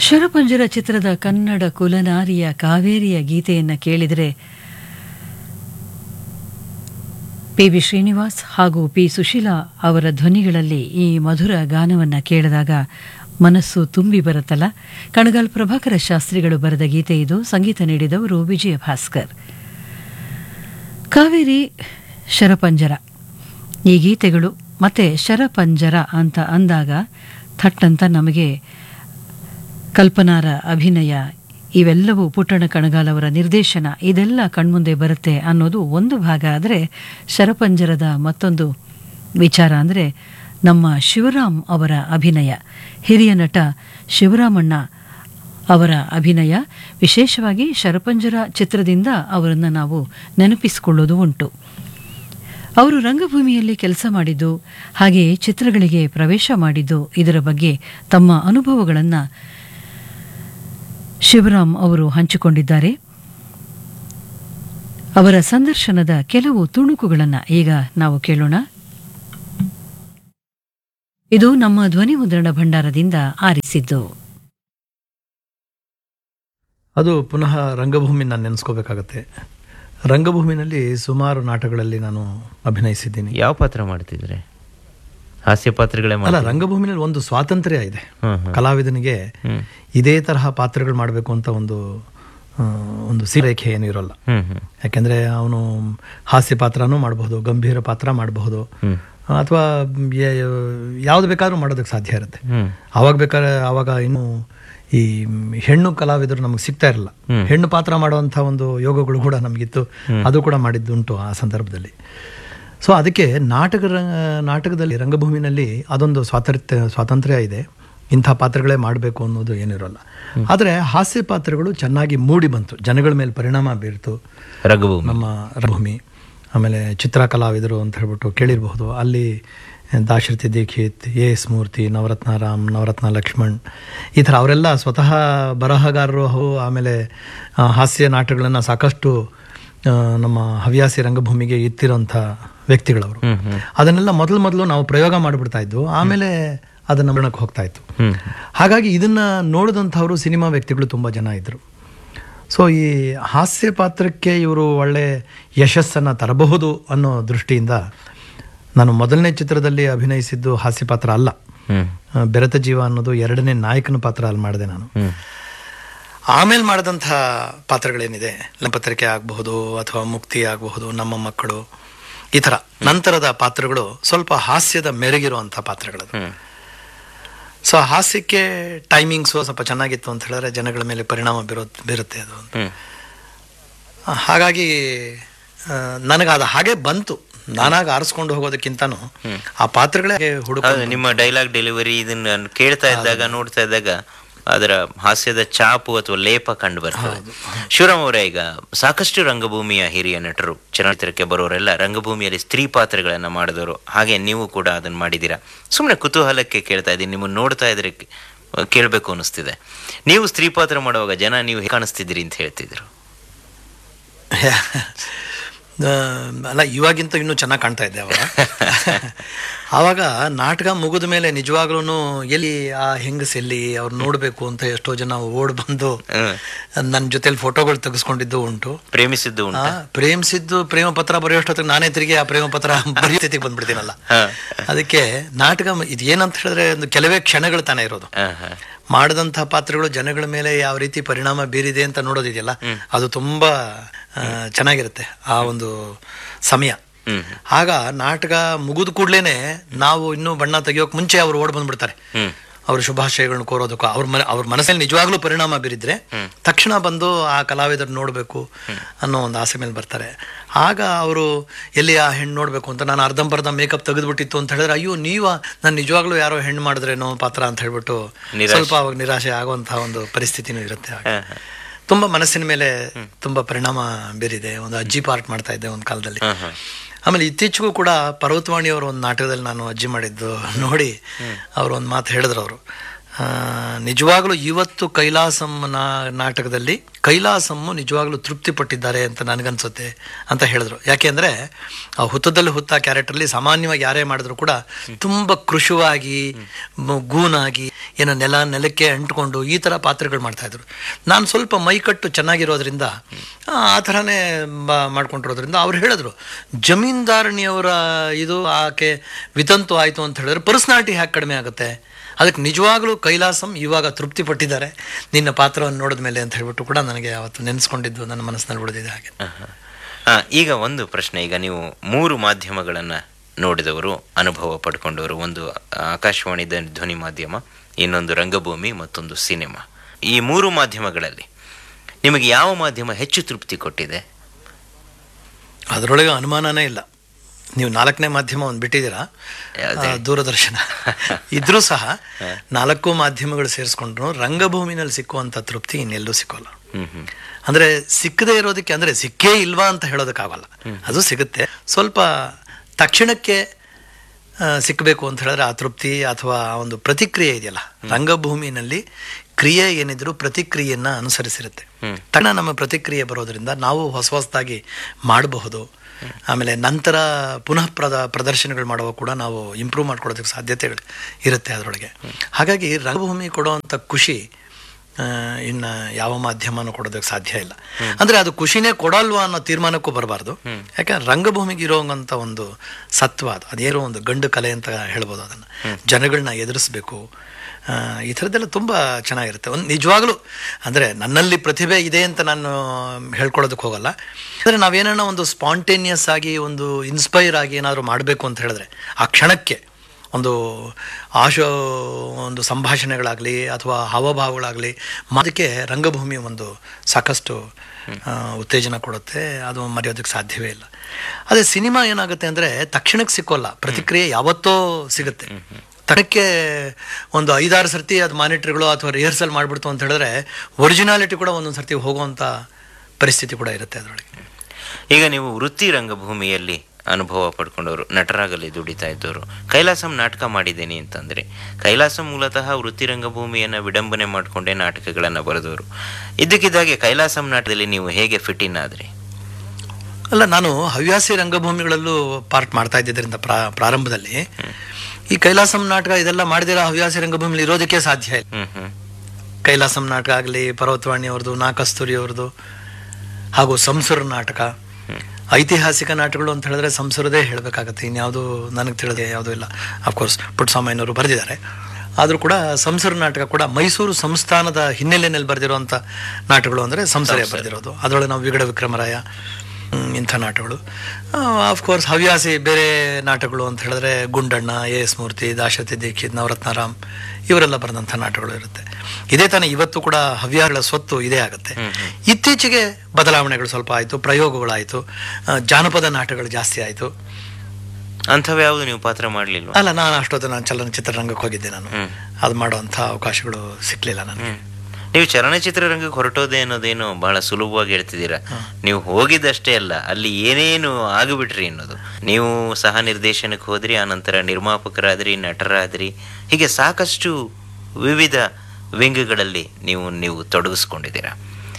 ಶರಪಂಜರ ಚಿತ್ರದ ಕನ್ನಡ ಕುಲನಾರಿಯ ಕಾವೇರಿಯ ಗೀತೆಯನ್ನು ಕೇಳಿದರೆ ಪಿ ವಿ ಶ್ರೀನಿವಾಸ್ ಹಾಗೂ ಪಿ ಸುಶೀಲಾ ಅವರ ಧ್ವನಿಗಳಲ್ಲಿ ಈ ಮಧುರ ಗಾನವನ್ನು ಕೇಳಿದಾಗ ಮನಸ್ಸು ತುಂಬಿ ಬರುತ್ತಲ್ಲ ಕಣಗಾಲ್ ಪ್ರಭಾಕರ ಶಾಸ್ತ್ರಿಗಳು ಬರೆದ ಗೀತೆ ಇದು ಸಂಗೀತ ನೀಡಿದವರು ವಿಜಯ ಭಾಸ್ಕರ್ ಕಾವೇರಿ ಶರಪಂಜರ ಈ ಗೀತೆಗಳು ಮತ್ತೆ ಶರಪಂಜರ ಅಂತ ಅಂದಾಗ ಥಟ್ಟಂತ ನಮಗೆ ಕಲ್ಪನಾರ ಅಭಿನಯ ಇವೆಲ್ಲವೂ ಪುಟ್ಟಣ ಕಣಗಾಲವರ ನಿರ್ದೇಶನ ಇದೆಲ್ಲ ಕಣ್ಮುಂದೆ ಬರುತ್ತೆ ಅನ್ನೋದು ಒಂದು ಭಾಗ ಆದರೆ ಶರಪಂಜರದ ಮತ್ತೊಂದು ವಿಚಾರ ಅಂದರೆ ನಮ್ಮ ಶಿವರಾಮ್ ಅವರ ಅಭಿನಯ ಹಿರಿಯ ನಟ ಶಿವರಾಮಣ್ಣ ಅವರ ಅಭಿನಯ ವಿಶೇಷವಾಗಿ ಶರಪಂಜರ ಚಿತ್ರದಿಂದ ಅವರನ್ನು ನಾವು ನೆನಪಿಸಿಕೊಳ್ಳೋದು ಉಂಟು ಅವರು ರಂಗಭೂಮಿಯಲ್ಲಿ ಕೆಲಸ ಮಾಡಿದ್ದು ಹಾಗೆಯೇ ಚಿತ್ರಗಳಿಗೆ ಪ್ರವೇಶ ಮಾಡಿದ್ದು ಇದರ ಬಗ್ಗೆ ತಮ್ಮ ಅನುಭವಗಳನ್ನು ಶಿವರಾಮ್ ಅವರು ಹಂಚಿಕೊಂಡಿದ್ದಾರೆ ಅವರ ಸಂದರ್ಶನದ ಕೆಲವು ತುಣುಕುಗಳನ್ನು ಈಗ ನಾವು ಕೇಳೋಣ ಇದು ನಮ್ಮ ಧ್ವನಿ ಮುದ್ರಣ ಭಂಡಾರದಿಂದ ಆರಿಸಿದ್ದು ಅದು ಪುನಃ ರಂಗಭೂಮಿ ನಾನು ನೆನೆಸ್ಕೋಬೇಕಾಗತ್ತೆ ರಂಗಭೂಮಿನಲ್ಲಿ ಸುಮಾರು ನಾಟಕಗಳಲ್ಲಿ ನಾನು ಅಭಿನಯಿಸಿದ್ದೀನಿ ಯಾವ ಪಾತ್ರ ಮಾಡ್ತಿದ್ರೆ ಹಾಸ್ಯ ಪಾತ್ರಗಳೇ ಅಲ್ಲ ಮಾಡ್ತಿದ್ರಾ? ರಂಗಭೂಮಿನಲ್ಲಿ ಒಂದು ಸ್ವಾತಂತ್ರ್ಯ ಇದೆ ಹ್ಮ್, ಹ್ಮ್. ಕಲಾವಿದನಿಗೆ ಹ್ಮ್. ಇದೇ ತರಹ ಪಾತ್ರಗಳು ಮಾಡಬೇಕು ಅಂತ ಒಂದು ಆ, ಒಂದು ಸೀರೇಖೆ ಏನು ಇರೋಲ್ಲ ಹ್ಮ್ ಹ್ಮ್ ಯಾಕೆಂದ್ರೆ ಅವನು ಹಾಸ್ಯ ಪಾತ್ರನೂ ಮಾಡಬಹುದು ಗಂಭೀರ ಪಾತ್ರ ಮಾಡಬಹುದು ಹ್ಮ್. ಅಥವಾ ಯಾವ್ದು ಬೇಕಾದ್ರೂ ಮಾಡೋದಕ್ಕೆ ಸಾಧ್ಯ ಇರುತ್ತೆ ಹ್ಮ್ ಅವಾಗ ಬೇಕಾದ್ರೆ ಅವಾಗ ಇನ್ನು ಈ ಹೆಣ್ಣು ಕಲಾವಿದರು ನಮಗೆ ಸಿಗ್ತಾ ಇರಲ್ಲ ಹ್ಮ್. ಹೆಣ್ಣು ಪಾತ್ರ ಮಾಡುವಂಥ ಒಂದು ಯೋಗಗಳು ಕೂಡ ನಮಗಿತ್ತು ಅದು ಕೂಡ ಮಾಡಿದ್ದುಂಟು ಆ ಸಂದರ್ಭದಲ್ಲಿ ಸೊ ಅದಕ್ಕೆ ನಾಟಕ ರ- ನಾಟಕದಲ್ಲಿ ರಂಗಭೂಮಿನಲ್ಲಿ ಅದೊಂದು ಸ್ವಾತಂತ್ರ್ಯ ಸ್ವಾತಂತ್ರ್ಯ ಇದೆ ಇಂಥ ಪಾತ್ರಗಳೇ ಮಾಡಬೇಕು ಅನ್ನೋದು ಏನಿರೋಲ್ಲ ಆದರೆ ಹಾಸ್ಯ ಪಾತ್ರಗಳು ಚೆನ್ನಾಗಿ ಮೂಡಿ ಬಂತು ಜನಗಳ ಮೇಲೆ ಪರಿಣಾಮ ಬೀರ್ತು ರಂಗಭೂಮಿ ನಮ್ಮ ರಂಗಭೂಮಿ ಆಮೇಲೆ ಚಿತ್ರ ಕಲಾವಿದರು ಅಂತ ಹೇಳ್ಬಿಟ್ಟು ಕೇಳಿರಬಹುದು ಅಲ್ಲಿ ದಾಶರಥಿ ದೀಕ್ಷಿತ್ ಎ ಎಸ್ ಮೂರ್ತಿ ನವರತ್ನ ರಾಮ್ ನವರತ್ನ ಲಕ್ಷ್ಮಣ್ ಈ ಥರ ಅವರೆಲ್ಲ ಸ್ವತಃ ಬರಹಗಾರರು ಹೋ ಆಮೇಲೆ ಆ, ಹಾಸ್ಯ ನಾಟಕಗಳನ್ನು ಸಾಕಷ್ಟು ಆ, ನಮ್ಮ ಹವ್ಯಾಸಿ ರಂಗಭೂಮಿಗೆ ಇತ್ತಿರೋಂಥ ವ್ಯಕ್ತಿಗಳವರು ಹ್ಮ್ ಹ್ಮ್ ಅದನ್ನೆಲ್ಲ ಮೊದಲು ಮೊದಲು ನಾವು ಪ್ರಯೋಗ ಮಾಡಿಬಿಡ್ತಾ ಇದ್ವು ಆಮೇಲೆ ಅದನ್ನ ಮರಣಕ್ಕೆ ಹೋಗ್ತಾ ಇತ್ತು ಹ್ಮ್ ಹಾಗಾಗಿ ಇದನ್ನ ನೋಡಿದಂಥವರು ಸಿನಿಮಾ ವ್ಯಕ್ತಿಗಳು ತುಂಬ ಜನ ಇದ್ದರು ಸೊ ಈ ಹಾಸ್ಯ ಪಾತ್ರಕ್ಕೆ ಇವರು ಒಳ್ಳೆ ಯಶಸ್ಸನ್ನು ತರಬಹುದು ಅನ್ನೋ ದೃಷ್ಟಿಯಿಂದ ನಾನು ಮೊದಲನೇ ಚಿತ್ರದಲ್ಲಿ ಅಭಿನಯಿಸಿದ್ದು ಹಾಸ್ಯ ಪಾತ್ರ ಅಲ್ಲ ಹ್ಮ್ ಆ, ಬೆರೆತ ಜೀವ ಅನ್ನೋದು ಎರಡನೇ ನಾಯಕನ ಪಾತ್ರ ಅಲ್ಲಿ ಮಾಡಿದೆ ನಾನು ಹ್ಮ್ ಆಮೇಲೆ ಮಾಡಿದಂಥ ಪಾತ್ರಗಳೇನಿದೆ ಪತ್ರಿಕೆ ಆಗಬಹುದು ಅಥವಾ ಮುಕ್ತಿ ಆಗಬಹುದು ನಮ್ಮ ಮಕ್ಕಳು ಈ ಥರ ನಂತರದ ಪಾತ್ರಗಳು ಸ್ವಲ್ಪ ಹಾಸ್ಯದ ಮೆರುಗಿರುವಂಥ ಪಾತ್ರಗಳದು ಹ್ಮ್ ಸೊ ಹಾಸ್ಯಕ್ಕೆ ಟೈಮಿಂಗ್ಸು ಸ್ವಲ್ಪ ಚೆನ್ನಾಗಿತ್ತು ಅಂತ ಹೇಳಿದ್ರೆ ಜನಗಳ ಮೇಲೆ ಪರಿಣಾಮ ಬೀರೋ ಬೀರುತ್ತೆ ಅದು ಹ್ಮ್ ಹಾಗಾಗಿ ಆ, ನನಗೆ ಅದು ಹಾಗೆ ಬಂತು ನಾನಾಗ ಆರಿಸ್ಕೊಂಡು ಹೋಗೋದಕ್ಕಿಂತನೂ ಆ ಪಾತ್ರಗಳೇ ಹುಡುಕ ಹೌದು ನಿಮ್ಮ ಡೈಲಾಗ್ ಡೆಲಿವರಿ ಇದನ್ನ ಕೇಳ್ತಾ ಇದ್ದಾಗ ನೋಡ್ತಾ ಇದ್ದಾಗ ಅದರ ಹಾಸ್ಯದ ಚಾಪು ಅಥವಾ ಲೇಪ ಕಂಡು ಬರ್ತದೆ ಶಿವರಾಮ್ ಅವರೇ ಈಗ ಸಾಕಷ್ಟು ರಂಗಭೂಮಿಯ ಹಿರಿಯ ನಟರು ಚಲನಚಿತ್ರಕ್ಕೆ ಬರೋರೆಲ್ಲ ರಂಗಭೂಮಿಯಲ್ಲಿ ಸ್ತ್ರೀ ಪಾತ್ರಗಳನ್ನ ಮಾಡಿದವರು ಹಾಗೆ ನೀವು ಕೂಡ ಅದನ್ನ ಮಾಡಿದ್ದೀರಾ ಸುಮ್ಮನೆ ಕುತೂಹಲಕ್ಕೆ ಕೇಳ್ತಾ ಇದ್ದೀನಿ ನಿಮ್ಮನ್ನು ನೋಡ್ತಾ ಇದ್ರೆ ಕೇಳಬೇಕು ಅನಿಸ್ತಿದೆ ನೀವು ಸ್ತ್ರೀ ಪಾತ್ರ ಮಾಡುವಾಗ ಜನ ನೀವು ಹೇಗೆ ಕಾಣಿಸ್ತಿದ್ದೀರಿ ಅಂತ ಹೇಳ್ತಿದ್ರು ಆ, ಅಲ್ಲ ಇವಾಗಿಂತ ಇನ್ನೂ ಚೆನ್ನಾಗಿ ಕಾಣ್ತಾ ಇದ್ದೆ ಅವಾಗ ಆವಾಗ ನಾಟಕ ಮುಗಿದ ಮೇಲೆ ನಿಜವಾಗ್ಲೂ ಎಲ್ಲಿ ಆ ಹೆಂಗಸ್ ಎಲ್ಲಿ ಅವ್ರು ನೋಡಬೇಕು ಅಂತ ಎಷ್ಟೋ ಜನ ಓಡ್ ಬಂದು ಹ್ಮ್. ನನ್ನ ಜೊತೆಲಿ ಫೋಟೋಗಳು ತೆಗೆಸ್ಕೊಂಡಿದ್ದು ಉಂಟು ಪ್ರೇಮಿಸಿದ್ದು ಉಂಟ ಆ, ಪ್ರೇಮಿಸಿದ್ದು ಪ್ರೇಮ ಪತ್ರ ಬರೆಯೋಷ್ಟೊತ್ತಿಗೆ ನಾನೇ ತಿರುಗಿ ಆ ಪ್ರೇಮ ಪತ್ರ ಬರೆಯೋ ಸ್ಥಿತಿಗೆ ಬಂದ್ಬಿಡ್ತೀನಲ್ಲ ಹಾ. ಅದಕ್ಕೆ ನಾಟಕ ಮ- ಇದು ಏನಂತ ಹೇಳಿದ್ರೆ ಒಂದು ಕೆಲವೇ ಕ್ಷಣಗಳು ತಾನೇ ಇರೋದು ಹಾ, ಹಾ. ಮಾಡಿದಂಥ ಪಾತ್ರಗಳು ಜನಗಳ ಮೇಲೆ ಯಾವ ರೀತಿ ಪರಿಣಾಮ ಬೀರಿದೆ ಅಂತ ನೋಡೋದಿದೆಯಲ್ಲ ಅದು ತುಂಬಾ ಆ, ಚೆನ್ನಾಗಿರುತ್ತೆ ಆ ಒಂದು ಸಮಯ ಹ್ಮ್ ಆಗ ನಾಟಕ ಮುಗಿದ ಕೂಡ್ಲೇನೆ ನಾವು ಇನ್ನೂ ಬಣ್ಣ ತೆಗಿಯೋಕೆ ಮುಂಚೆ ಅವರು ಓಡ್ ಬಂದ್ಬಿಡ್ತಾರೆ ಹ್ಮ್ ಅವ್ರ ಶುಭಾಶಯಗಳನ್ನ ಕೋರೋದಕ್ಕೂ ಅವ್ರ ಮನ ಅವ್ರ ಮನಸ್ಸಲ್ಲಿ ನಿಜವಾಗ್ಲೂ ಪರಿಣಾಮ ಬೀರಿದ್ರೆ ತಕ್ಷಣ ಬಂದು ಆ ಕಲಾವಿದರು ನೋಡಬೇಕು ಅನ್ನೋ ಒಂದು ಆಸೆ ಮೇಲೆ ಬರ್ತಾರೆ ಆಗ ಅವರು ಎಲ್ಲಿ ಆ ಹೆಣ್ಣು ನೋಡಬೇಕು ಅಂತ ನಾನು ಅರ್ಧಂಬರ್ಧ ಮೇಕಪ್ ತೆಗೆದ್ಬಿಟ್ಟಿತ್ತು ಅಂತ ಹೇಳಿದ್ರೆ ಅಯ್ಯೋ ನೀವ ನಾನು ನಿಜವಾಗ್ಲೂ ಯಾರೋ ಹೆಣ್ಣು ಮಾಡಿದ್ರೇನೋ ಪಾತ್ರ ಅಂತ ಹೇಳ್ಬಿಟ್ಟು ನಿರಾಶೆ. ಸ್ವಲ್ಪ ಅವಾಗ ನಿರಾಶೆ ಆಗುವಂತಹ ಒಂದು ಪರಿಸ್ಥಿತಿನೂ ಇರುತ್ತೆ ಆಗ. ಹಾ, ಹಾ. ತುಂಬಾ ಮನಸ್ಸಿನ ಮೇಲೆ ತುಂಬಾ ಪರಿಣಾಮ ಬೀರಿದೆ ಒಂದು ಅಜ್ಜಿ ಪಾರ್ಟ್ ಮಾಡ್ತಾ ಇದ್ದೆ ಒಂದು ಕಾಲದಲ್ಲಿ ಹಾ, ಹಾ. ಆಮೇಲೆ ಇತ್ತೀಚೆಗೂ ಕೂಡ ಪರ್ವತವಾಣಿಯವರು ಒಂದು ನಾಟಕದಲ್ಲಿ ನಾನು ಅಜ್ಜಿ ಮಾಡಿದ್ದು ನೋಡಿ ಅವರು ಒಂದು ಮಾತು ಹೇಳಿದ್ರು ಅವರು ಆ, ನಿಜವಾಗ್ಲೂ ಇವತ್ತು ಕೈಲಾಸಂ ನಾ ನಾಟಕದಲ್ಲಿ ಕೈಲಾಸಮ್ಮು ನಿಜವಾಗ್ಲೂ ತೃಪ್ತಿ ಪಟ್ಟಿದ್ದಾರೆ ಅಂತ ನನಗನ್ಸುತ್ತೆ ಅಂತ ಹೇಳಿದ್ರು ಯಾಕೆಂದ್ರೆ ಆ ಹುತ್ತದಲ್ಲಿ ಹುತ್ತ ಕ್ಯಾರೆಕ್ಟರ್ಲಿ ಸಾಮಾನ್ಯವಾಗಿ ಯಾರೇ ಮಾಡಿದ್ರು ಕೂಡ ತುಂಬ ಕೃಶವಾಗಿ ಮ- ಗೂನಾಗಿ ಏನೋ ನೆಲ ನೆಲಕ್ಕೆ ಅಂಟ್ಕೊಂಡು ಈ ಥರ ಪಾತ್ರಗಳು ಮಾಡ್ತಾ ಇದ್ರು ನಾನು ಸ್ವಲ್ಪ ಮೈಕಟ್ಟು ಚೆನ್ನಾಗಿರೋದ್ರಿಂದ ಆ ಆ ಥರನೇ ಬ- ಮಾಡ್ಕೊಂಡಿರೋದ್ರಿಂದ ಅವ್ರು ಹೇಳಿದ್ರು ಜಮೀನ್ದಾರಣಿಯವರ ಇದು ಆಕೆ ವಿತಂತು ಆಯಿತು ಅಂತ ಹೇಳಿದ್ರೆ ಪರ್ಸ್ನಾಲಿಟಿ ಹ್ಯಾಕ್ ಕಡಿಮೆ ಆಗುತ್ತೆ ಅದಕ್ಕೆ ನಿಜವಾಗ್ಲೂ ಕೈಲಾಸಂ ಇವಾಗ ತೃಪ್ತಿ ಪಟ್ಟಿದ್ದಾರೆ ನಿನ್ನ ಪಾತ್ರವನ್ನು ನೋಡಿದ ಮೇಲೆ ಅಂತ ಹೇಳ್ಬಿಟ್ಟು ಕೂಡ ನನಗೆ ಅವತ್ತು ನೆನೆಸ್ಕೊಂಡಿದ್ದು ನನ್ನ ಮನಸ್ಸಿನಲ್ಲಿ ಉಳಿದಿದೆ ಹಾಗೆ ಆಹಾ. ಆ, ಈಗ ಒಂದು ಪ್ರಶ್ನೆ ಈಗ ನೀವು ಮೂರು ಮಾಧ್ಯಮಗಳನ್ನು ನೋಡಿದವರು ಅನುಭವ ಪಡ್ಕೊಂಡವರು ಒಂದು ಆಕಾಶವಾಣಿ ದ- ಧ್ವನಿ ಮಾಧ್ಯಮ ಇನ್ನೊಂದು ರಂಗಭೂಮಿ ಮತ್ತೊಂದು ಸಿನಿಮಾ ಈ ಮೂರು ಮಾಧ್ಯಮಗಳಲ್ಲಿ ನಿಮಗೆ ಯಾವ ಮಾಧ್ಯಮ ಹೆಚ್ಚು ತೃಪ್ತಿ ಕೊಟ್ಟಿದೆ ಅದರೊಳಗೆ ಅನುಮಾನನೇ ಇಲ್ಲ ನೀವು ನಾಲ್ಕನೇ ಮಾಧ್ಯಮ ಒಂದು ಬಿಟ್ಟಿದ್ದೀರಾ ಯಾವ್ದು? ಆ, ದೂರದರ್ಶನ ಇದ್ರೂ ಸಹ ನಾಲ್ಕು ಮಾಧ್ಯಮಗಳು ಸೇರಿಸ್ಕೊಂಡ್ರು ರಂಗಭೂಮಿನಲ್ಲಿ ಸಿಕ್ಕುವಂಥ ತೃಪ್ತಿ ಇನ್ನೆಲ್ಲೂ ಸಿಕ್ಕೋಲ್ಲ ಹ್ಮ್ ಹ್ಮ್ ಅಂದ್ರೆ ಸಿಕ್ಕದೇ ಇರೋದಕ್ಕೆ ಅಂದ್ರೆ ಸಿಕ್ಕೇ ಇಲ್ವಾ ಅಂತ ಹೇಳೋದಕ್ಕಾಗಲ್ಲ ಅದು ಸಿಗುತ್ತೆ ಸ್ವಲ್ಪ ತಕ್ಷಣಕ್ಕೆ ಆ, ಸಿಕ್ಕಬೇಕು ಅಂತ ಹೇಳಿದ್ರೆ ಆ ತೃಪ್ತಿ ಅಥವಾ ಆ ಒಂದು ಪ್ರತಿಕ್ರಿಯೆ ಇದೆಯಲ್ಲ ರಂಗಭೂಮಿನಲ್ಲಿ ಕ್ರಿಯೆ ಏನಿದ್ರು ಪ್ರತಿಕ್ರಿಯೆಯನ್ನ ಅನುಸರಿಸಿರುತ್ತೆ ಹ್ಮ್. ತಕ್ಷಣ ನಮ್ಮ ಪ್ರತಿಕ್ರಿಯೆ ಬರೋದ್ರಿಂದ ನಾವು ಹೊಸ ಹೊಸದಾಗಿ ಮಾಡಬಹುದು ಆಮೇಲೆ ನಂತರ ಪುನಃ ಪ್ರದ ಪ್ರದರ್ಶನಗಳು ಮಾಡುವಾಗ ಕೂಡ ನಾವು ಇಂಪ್ರೂವ್ ಮಾಡ್ಕೊಳ್ಳೋದಕ್ಕೆ ಸಾಧ್ಯತೆಗಳು ಇರುತ್ತೆ ಅದರೊಳಗೆ ಹಾಗಾಗಿ ರಂಗಭೂಮಿ ಕೊಡುವಂಥ ಖುಷಿ ಆ, ಇನ್ನ ಯಾವ ಮಾಧ್ಯಮನೂ ಕೊಡೋದಕ್ಕೆ ಸಾಧ್ಯ ಇಲ್ಲ ಅಂದ್ರೆ ಅದು ಖುಷಿನೇ ಕೊಡಲ್ವಾ ಅನ್ನೋ ತೀರ್ಮಾನಕ್ಕೂ ಬರಬಾರ್ದು ಯಾಕಂದ್ರೆ ರಂಗಭೂಮಿಗೆ ಇರೋಂಥ ಒಂದು ಸತ್ವ ಅದು ಅದೇನೋ ಒಂದು ಗಂಡು ಕಲೆ ಅಂತ ಹೇಳ್ಬೋದು ಅದನ್ನ ಜನಗಳನ್ನ ಎದುರಿಸ್ಬೇಕು ಆ, ಈ ಥರದ್ದೆಲ್ಲ ತುಂಬ ಚೆನ್ನಾಗಿರುತ್ತೆ ಒಂದು ನಿಜವಾಗ್ಲೂ ಅಂದರೆ ನನ್ನಲ್ಲಿ ಪ್ರತಿಭೆ ಇದೆ ಅಂತ ನಾನು ಹೇಳ್ಕೊಳ್ಳೋದಕ್ಕೆ ಹೋಗಲ್ಲ ಅಂದರೆ ನಾವೇನನ್ನ ಒಂದು ಸ್ಪಾಂಟೇನಿಯಸ್ ಆಗಿ ಒಂದು ಇನ್ಸ್ಪೈರ್ ಆಗಿ ಏನಾದರೂ ಮಾಡಬೇಕು ಅಂತ ಹೇಳಿದ್ರೆ ಆ ಕ್ಷಣಕ್ಕೆ ಒಂದು ಆಶೋ ಒಂದು ಸಂಭಾಷಣೆಗಳಾಗಲಿ ಅಥವಾ ಹಾವಭಾವಗಳಾಗಲಿ ಅದಕ್ಕೆ ರಂಗಭೂಮಿ ಒಂದು ಸಾಕಷ್ಟು ಆ, ಉತ್ತೇಜನ ಕೊಡುತ್ತೆ ಅದು ಮರೆಯೋದಕ್ಕೆ ಸಾಧ್ಯವೇ ಇಲ್ಲ ಅದೇ ಸಿನಿಮಾ ಏನಾಗುತ್ತೆ ಅಂದರೆ ತಕ್ಷಣಕ್ಕೆ ಸಿಕ್ಕೋಲ್ಲ ಪ್ರತಿಕ್ರಿಯೆ ಯಾವತ್ತೋ ಸಿಗುತ್ತೆ ತಡಕ್ಕೆ ಒಂದು ಐದಾರು ಸರ್ತಿ ಅದು ಮಾನಿಟ್ರ್ಗಳು ಅಥವಾ ರಿಹರ್ಸಲ್ ಮಾಡಿಬಿಡ್ತು ಅಂತ ಹೇಳಿದ್ರೆ ಒರಿಜಿನಾಲಿಟಿ ಕೂಡ ಒಂದೊಂದು ಸರ್ತಿ ಹೋಗುವಂಥ ಪರಿಸ್ಥಿತಿ ಕೂಡ ಇರುತ್ತೆ ಅದರೊಳಗೆ ಈಗ ನೀವು ವೃತ್ತಿ ರಂಗಭೂಮಿಯಲ್ಲಿ ಅನುಭವ ಪಡ್ಕೊಂಡವರು ನಟರಾಗಲಿ ದುಡಿತಾ ಇದ್ದವರು ಕೈಲಾಸಂ ನಾಟಕ ಮಾಡಿದ್ದೀನಿ ಅಂತಂದ್ರೆ ಕೈಲಾಸಂ ಮೂಲತಃ ವೃತ್ತಿ ರಂಗಭೂಮಿಯನ್ನ ವಿಡಂಬನೆ ಮಾಡಿಕೊಂಡೇ ನಾಟಕಗಳನ್ನು ಬರೆದವರು ಇದ್ದಕ್ಕಿದ್ದಾಗೆ ಕೈಲಾಸಂ ನಾಟಕದಲ್ಲಿ ನೀವು ಹೇಗೆ ಫಿಟ್ ಇನ್ ಆದ್ರಿ ಅಲ್ಲ ನಾನು ಹವ್ಯಾಸಿ ರಂಗಭೂಮಿಗಳಲ್ಲೂ ಪಾರ್ಟ್ ಮಾಡ್ತಾ ಇದ್ದಿದ್ದರಿಂದ ಪ್ರಾ ಪ್ರಾರಂಭದಲ್ಲಿ ಈ ಕೈಲಾಸಂ ನಾಟಕ ಇದೆಲ್ಲ ಮಾಡಿದಿರೋ ಹವ್ಯಾಸಿ ರಂಗಭೂಮಿಲಿ ಇರೋದಕ್ಕೆ ಸಾಧ್ಯ ಇಲ್ಲ ಹ್ಮ್ ಹ್ಮ್ ಕೈಲಾಸಂ ನಾಟಕ ಆಗಲಿ ಪರ್ವತವಾಣಿ ಅವ್ರದ್ದು ನಾಕಸ್ತೂರಿ ಅವ್ರದ್ದು ಹಾಗೂ ಸಂಸುರ ನಾಟಕ ಐತಿಹಾಸಿಕ ನಾಟಕಗಳು ಅಂತ ಹೇಳಿದ್ರೆ ಸಂಸುರದೇ ಹೇಳಬೇಕಾಗತ್ತೆ ಇನ್ಯಾವುದು ನನಗೆ ತಿಳಿದೆ ಯಾವುದೂ ಇಲ್ಲ ಅಫ್ಕೋರ್ಸ್ ಪುಟ್ಟಸ್ವಾಮಯ್ಯನವರು ಬರೆದಿದ್ದಾರೆ ಆದರೂ ಕೂಡ ಸಂಸರ ನಾಟಕ ಕೂಡ ಮೈಸೂರು ಸಂಸ್ಥಾನದ ಹಿನ್ನೆಲೆಯಲ್ಲಿ ಬರೆದಿರುವಂಥ ನಾಟಕಗಳು ಅಂದರೆ ಸಂಸರೇ ಬರೆದಿರೋದು ಅದರೊಳಗೆ ನಾವು ವಿಗಡ ವಿಕ್ರಮರಾಯ ಹ್ಮ್, ಇಂಥ ನಾಟಕಗಳು ಕೋರ್ಸ್ ಹವ್ಯಾಸಿ ಬೇರೆ ನಾಟಕಗಳು ಅಂತ ಹೇಳಿದ್ರೆ ಗುಂಡಣ್ಣ ಎ ಎಸ್ ಮೂರ್ತಿ ದಾಶರಥಿ ದೀಕ್ಷಿತ್ ನವರತ್ನಾರಾಮ್ ಇವರೆಲ್ಲ ಬರೆದಂಥ ನಾಟಕಗಳು ಇರುತ್ತೆ ಇದೇ ತಾನೇ ಇವತ್ತು ಕೂಡ ಹವ್ಯಾಸಗಳ ಸ್ವತ್ತು ಇದೇ ಆಗುತ್ತೆ ಇತ್ತೀಚೆಗೆ ಬದಲಾವಣೆಗಳು ಸ್ವಲ್ಪ ಆಯಿತು ಪ್ರಯೋಗಗಳಾಯಿತು ಆ, ಜಾನಪದ ನಾಟಕಗಳು ಜಾಸ್ತಿ ಆಯಿತು ಅಂಥವ್ಯಾವುದು ನೀವು ಪಾತ್ರ ಮಾಡ್ಲಿಲ್ವಾ ಅಲ್ಲ ನಾನು ಅಷ್ಟೊತ್ತು ನಾನು ಚಲನಚಿತ್ರ ರಂಗಕ್ಕೆ ಹೋಗಿದ್ದೆ ನಾನು ಹ್ಮ್. ಅದು ಮಾಡುವಂಥ ಅವಕಾಶಗಳು ಸಿಕ್ಕಲಿಲ್ಲ ನನಗೆ ಹ್ಮ್. ನೀವು ಚಲನಚಿತ್ರ ರಂಗಕ್ಕೆ ಹೊರಟೋದೆ ಅನ್ನೋದೇನು ಬಹಳ ಸುಲಭವಾಗಿ ಹೇಳ್ತಿದ್ದೀರಾ ನೀವು ಹೋಗಿದ್ದಷ್ಟೇ ಅಲ್ಲ ಅಲ್ಲಿ ಏನೇನು ಆಗಿಬಿಟ್ರಿ ಅನ್ನೋದು ನೀವು ಸಹ ನಿರ್ದೇಶನಕ್ಕೆ ಹೋದ್ರಿ ಆನಂತರ ನಿರ್ಮಾಪಕರಾದ್ರಿ ನಟರಾದ್ರಿ ಹೀಗೆ ಸಾಕಷ್ಟು ವಿವಿಧ ವಿಂಗಗಳಲ್ಲಿ ನೀವು ನೀವು ತೊಡಗಿಸ್ಕೊಂಡಿದ್ದೀರಾ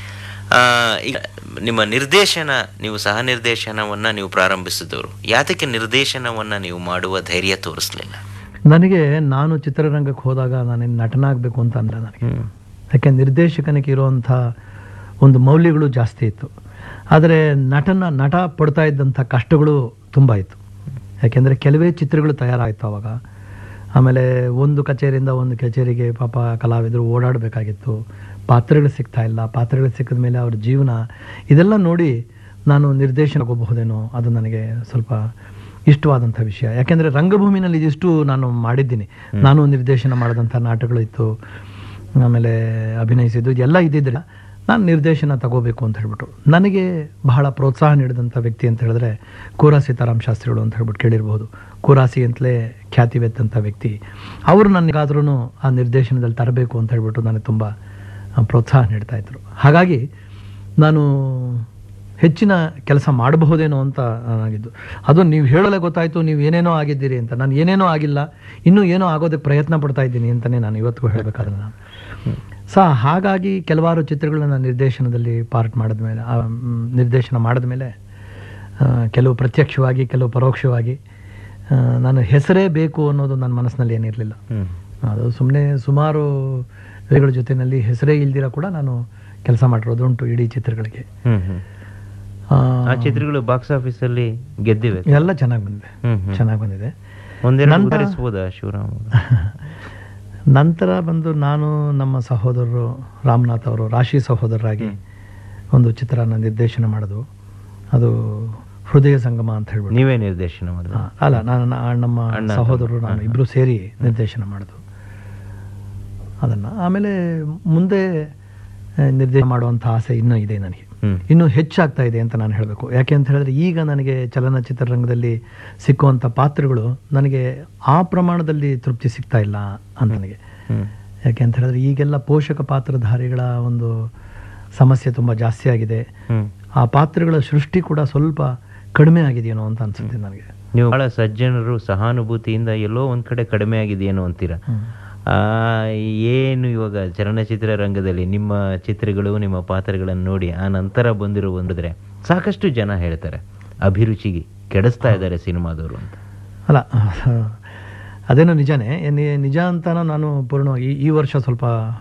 ಆ, ಈಗ ನಿಮ್ಮ ನಿರ್ದೇಶನ ನೀವು ಸಹ ನಿರ್ದೇಶನವನ್ನ ನೀವು ಪ್ರಾರಂಭಿಸಿದವರು ಯಾತಕ್ಕೆ ನಿರ್ದೇಶನವನ್ನ ನೀವು ಮಾಡುವ ಧೈರ್ಯ ತೋರಿಸ್ಲಿಲ್ಲ ನನಗೆ ನಾನು ಚಿತ್ರರಂಗಕ್ಕೆ ಹೋದಾಗ ನಾನು ನಟನಾಗಬೇಕು ಅಂತ ಅಲ್ಲ ನನಗೆ ಯಾಕೆ ನಿರ್ದೇಶಕನಿಗೆ ಇರುವಂಥ ಒಂದು ಮೌಲ್ಯಗಳು ಜಾಸ್ತಿ ಇತ್ತು ಆದರೆ ನಟನ ನಟ ಪಡ್ತಾ ಇದ್ದಂಥ ಕಷ್ಟಗಳು ತುಂಬ ಇತ್ತು ಯಾಕೆಂದರೆ ಕೆಲವೇ ಚಿತ್ರಗಳು ತಯಾರಾಯಿತು ಅವಾಗ ಆಮೇಲೆ ಒಂದು ಕಚೇರಿಯಿಂದ ಒಂದು ಕಚೇರಿಗೆ ಪಾಪ ಕಲಾವಿದರು ಓಡಾಡಬೇಕಾಗಿತ್ತು ಪಾತ್ರಗಳು ಸಿಗ್ತಾ ಇಲ್ಲ ಪಾತ್ರಗಳು ಸಿಕ್ಕಿದ ಮೇಲೆ ಅವ್ರ ಜೀವನ ಇದೆಲ್ಲ ನೋಡಿ ನಾನು ನಿರ್ದೇಶನ ಹೋಗಬಹುದೇನೋ ಅದು ನನಗೆ ಸ್ವಲ್ಪ ಇಷ್ಟವಾದಂಥ ವಿಷಯ ಯಾಕೆಂದರೆ ರಂಗಭೂಮಿನಲ್ಲಿ ಇದಿಷ್ಟು ನಾನು ಮಾಡಿದ್ದೀನಿ ನಾನು ನಿರ್ದೇಶನ ಮಾಡಿದಂಥ ನಾಟಕಗಳು ಇತ್ತು ಆಮೇಲೆ ಅಭಿನಯಿಸಿದ್ದು ಇದೆಲ್ಲ ಇದ್ದಿದ್ರೆ ನಾನು ನಿರ್ದೇಶನ ತಗೋಬೇಕು ಅಂತ ಹೇಳ್ಬಿಟ್ಟು ನನಗೆ ಬಹಳ ಪ್ರೋತ್ಸಾಹ ನೀಡಿದಂಥ ವ್ಯಕ್ತಿ ಅಂತ ಹೇಳಿದ್ರೆ ಕೂರಾ ಸೀತಾರಾಮ್ ಶಾಸ್ತ್ರಿಗಳು ಅಂತ ಹೇಳ್ಬಿಟ್ಟು ಕೇಳಿರ್ಬೋದು ಕೂರಾಸಿ ಅಂತಲೇ ಖ್ಯಾತಿವೆತ್ತಂಥ ವ್ಯಕ್ತಿ ಅವರು ನನಗಾದ್ರೂ ಆ ನಿರ್ದೇಶನದಲ್ಲಿ ತರಬೇಕು ಅಂತ ಹೇಳ್ಬಿಟ್ಟು ನನಗೆ ತುಂಬ ಪ್ರೋತ್ಸಾಹ ನೀಡ್ತಾ ಇದ್ರು ಹಾಗಾಗಿ ನಾನು ಹೆಚ್ಚಿನ ಕೆಲಸ ಮಾಡಬಹುದೇನೋ ಅಂತ ನನಗಿದ್ದು ಅದು ನೀವು ಹೇಳಲೇ ಗೊತ್ತಾಯಿತು ನೀವು ಏನೇನೋ ಆಗಿದ್ದೀರಿ ಅಂತ ನಾನು ಏನೇನೋ ಆಗಿಲ್ಲ ಇನ್ನೂ ಏನೋ ಆಗೋದಕ್ಕೆ ಪ್ರಯತ್ನ ಪಡ್ತಾ ಇದ್ದೀನಿ ಅಂತಲೇ ನಾನು ಇವತ್ತಿಗೂ ಹೇಳಬೇಕಾದ್ರೆ ನಾನು ಸೊ ಹಾಗಾಗಿ ಕೆಲವಾರು ಚಿತ್ರಗಳನ್ನ ನಿರ್ದೇಶನದಲ್ಲಿ ಪಾರ್ಟ್ ಮಾಡಿದ್ಮೇಲೆ ಆ, ಮ್, ನಿರ್ದೇಶನ ಮಾಡಿದ್ಮೇಲೆ ಆ, ಕೆಲವು ಪ್ರತ್ಯಕ್ಷವಾಗಿ ಕೆಲವು ಪರೋಕ್ಷವಾಗಿ ಆ, ನಾನು ಹೆಸರೇ ಬೇಕು ಅನ್ನೋದು ನನ್ನ ಮನಸ್ಸಿನಲ್ಲಿ ಏನಿರಲಿಲ್ಲ ಹ್ಮ್ ಅದು ಸುಮ್ಮನೆ ಸುಮಾರು ವ್ಯಕ್ತಿಗಳ ಜೊತೆಯಲ್ಲಿ ಹೆಸರೇ ಇಲ್ದಿರ ಕೂಡ ನಾನು ಕೆಲಸ ಮಾಡಿರೋದು ಉಂಟು ಇಡೀ ಚಿತ್ರಗಳಿಗೆ ಹ್ಮ್ ಹ್ಮ್ ಆ, ಆ ಚಿತ್ರಗಳು ಬಾಕ್ಸ್ ಆಫೀಸ್ ಅಲ್ಲಿ ಗೆದ್ದಿವೆ ಎಲ್ಲ ಚೆನ್ನಾಗಿ ಬಂದಿದೆ ಹ್ಮ್ ಹ್ಮ್ ಚೆನ್ನಾಗಿ ಬಂದಿದೆ ಒಂದೆರಡು ನಂತರ- ಉದಾಹರಿಸ್ಬೋದಾ ಶಿವರಾಮ್ ಅವ್ರೆ? ನಂತರ ಬಂದು ನಾನು ನಮ್ಮ ಸಹೋದರರು ರಾಮನಾಥ್ ಅವರು ರಾಶಿ ಸಹೋದರರಾಗಿ ಒಂದು ಚಿತ್ರನ ನಿರ್ದೇಶನ ಮಾಡೋದು ಅದು ಹೃದಯ ಸಂಗಮ ಅಂತ ಹೇಳ್ಬಿಟ್ಟು ನೀವೇ ನಿರ್ದೇಶನ ಮಾಡಿದ ಆ, ಅಲ್ಲ ನಾನು ನಾ- ನಮ್ಮ ಅಣ್ಣ, ಸಹೋದರರು ತಮ್ಮ. ನಾನು ಹಾ, ಇಬ್ರು ಸೇರಿ ನಿರ್ದೇಶನ ಮಾಡೋದು ಅದನ್ನ ಆಮೇಲೆ ಮುಂದೆ ಆ, ನಿರ್ದೇಶನ ಮಾಡುವಂಥ ಆಸೆ ಇನ್ನೂ ಇದೆ ನನಗೆ ಹ್ಮ್ ಇನ್ನೂ ಹೆಚ್ಚಾಗ್ತಾ ಇದೆ ಅಂತ ನಾನು ಹೇಳಬೇಕು ಯಾಕೆ ಅಂತ ಹೇಳಿದ್ರೆ ಈಗ ನನಗೆ ಚಲನಚಿತ್ರ ರಂಗದಲ್ಲಿ ಸಿಕ್ಕುವಂಥ ಪಾತ್ರಗಳು ನನಗೆ ಆ ಪ್ರಮಾಣದಲ್ಲಿ ತೃಪ್ತಿ ಸಿಗ್ತಾ ಇಲ್ಲ ಅಂತ ನನಗೆ ಹ್ಮ್ ಯಾಕೆ ಅಂತ ಹೇಳಿದ್ರೆ ಈಗೆಲ್ಲ ಪೋಷಕ ಪಾತ್ರಧಾರಿಗಳ ಒಂದು ಸಮಸ್ಯೆ ತುಂಬ ಜಾಸ್ತಿ ಆಗಿದೆ ಹ್ಮ್ ಆ ಪಾತ್ರಗಳ ಸೃಷ್ಟಿ ಕೂಡ ಸ್ವಲ್ಪ ಕಡಿಮೆ ಆಗಿದೆಯೇನೋ ಅಂತ ಅನ್ಸುತ್ತೆ ನನಗೆ ನೀವು ಬಹಳ ಸಜ್ಜನರು ಸಹಾನುಭೂತಿಯಿಂದ ಎಲ್ಲೋ ಒಂದ್ ಕಡೆ ಕಡಿಮೆ ಆಗಿದೆಯೇನೋ ಅಂತೀರಾ ಆ ಏನು ಇವಾಗ ಚಲನಚಿತ್ರ ರಂಗದಲ್ಲಿ ನಿಮ್ಮ ಚಿತ್ರಗಳು ನಿಮ್ಮ ಪಾತ್ರಗಳನ್ನು ನೋಡಿ ಆ ನಂತರ ಬಂದಿರೋ ಬಂದಿದ್ರೆ ಸಾಕಷ್ಟು ಜನ ಹೇಳ್ತಾರೆ ಅಭಿರುಚಿಗೆ ಕೆಡಿಸ್ತಾ ಇದ್ದಾರೆ ಸಿನಿಮಾದವರು ಅಂತ ಅಲ್ಲ ಅದೇನೋ ನಿಜಾನೇ ಏನ್- ನಿಜ ಅಂತಾನು ನಾನು ಪೂರ್ಣ ಈ ಈ ವರ್ಷ ಸ್ವಲ್ಪ